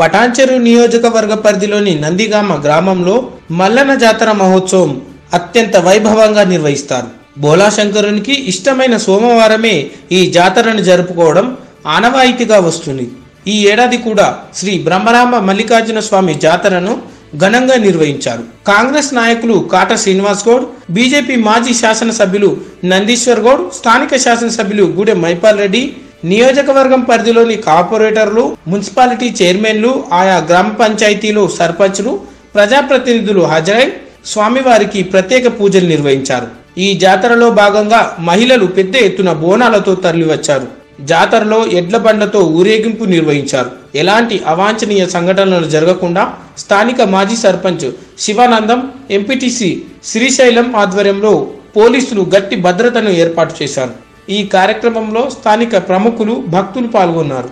పటాన్చెరు నియోజకవర్గ పరిధిలోని నందిగామ గ్రామంలో మల్లన్న జాతర మహోత్సవం అత్యంత వైభవంగా నిర్వహిస్తారు బోలాశంకరునికి ఇష్టమైన సోమవారమే ఈ జాతరను జరుపుకోవడం ఆనవాయితీగా వస్తుంది ఈ ఏడాది కూడా శ్రీ బ్రహ్మరామ మల్లికార్జున స్వామి జాతరను ఘనంగా నిర్వహించారు కాంగ్రెస్ నాయకులు కాట శ్రీనివాస్ గౌడ్ బీజేపీ మాజీ శాసనసభ్యులు నందీశ్వర్ గౌడ్ స్థానిక శాసనసభ్యులు గూడెం మైపాల్ రెడ్డి నియోజకవర్గం పరిధిలోని కార్పొరేటర్లు మున్సిపాలిటీ చైర్మన్లు ఆయా గ్రామ పంచాయతీలు సర్పంచ్లు ప్రజాప్రతినిధులు హాజరై స్వామివారికి ప్రత్యేక పూజలు నిర్వహించారు ఈ జాతరలో భాగంగా మహిళలు పెద్ద ఎత్తున బోనాలతో తరలివచ్చారు జాతరలో ఎడ్ల బండ్లతో ఊరేగింపు నిర్వహించారు ఎలాంటి అవాంఛనీయ సంఘటనలు జరగకుండా స్థానిక మాజీ సర్పంచ్ శివానందం ఎంపీటీసీ శ్రీశైలం ఆధ్వర్యంలో పోలీసులు గట్టి భద్రతను ఏర్పాటు చేశారు ఈ కార్యక్రమంలో స్థానిక ప్రముఖులు భక్తులు పాల్గొన్నారు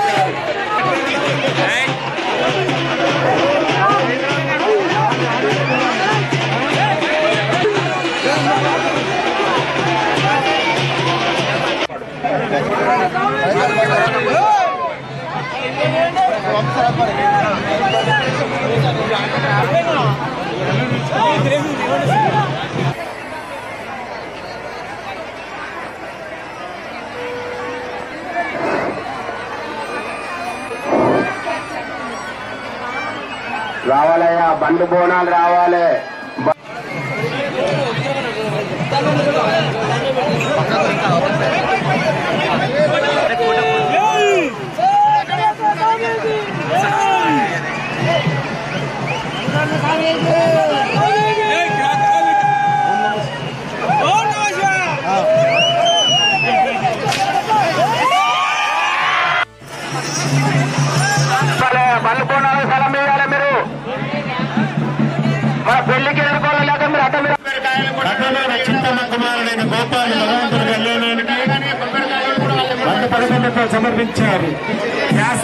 రావాలయ్యా బండి బోనాలు రావాలి బ- రావాలయ్యా, బండి బోనాలు స్థలం ఇవ్వాలి మీరు మన పెళ్లికి ఎదుర్కోవాలి లేక మీరు అట్ట మీరు పట్టణంలోని చింతమ్మ కుమారుడైన గోపాల్ భగవంతుడి కళ్యాణానికి బండి పదకొండుతో సమర్పించారు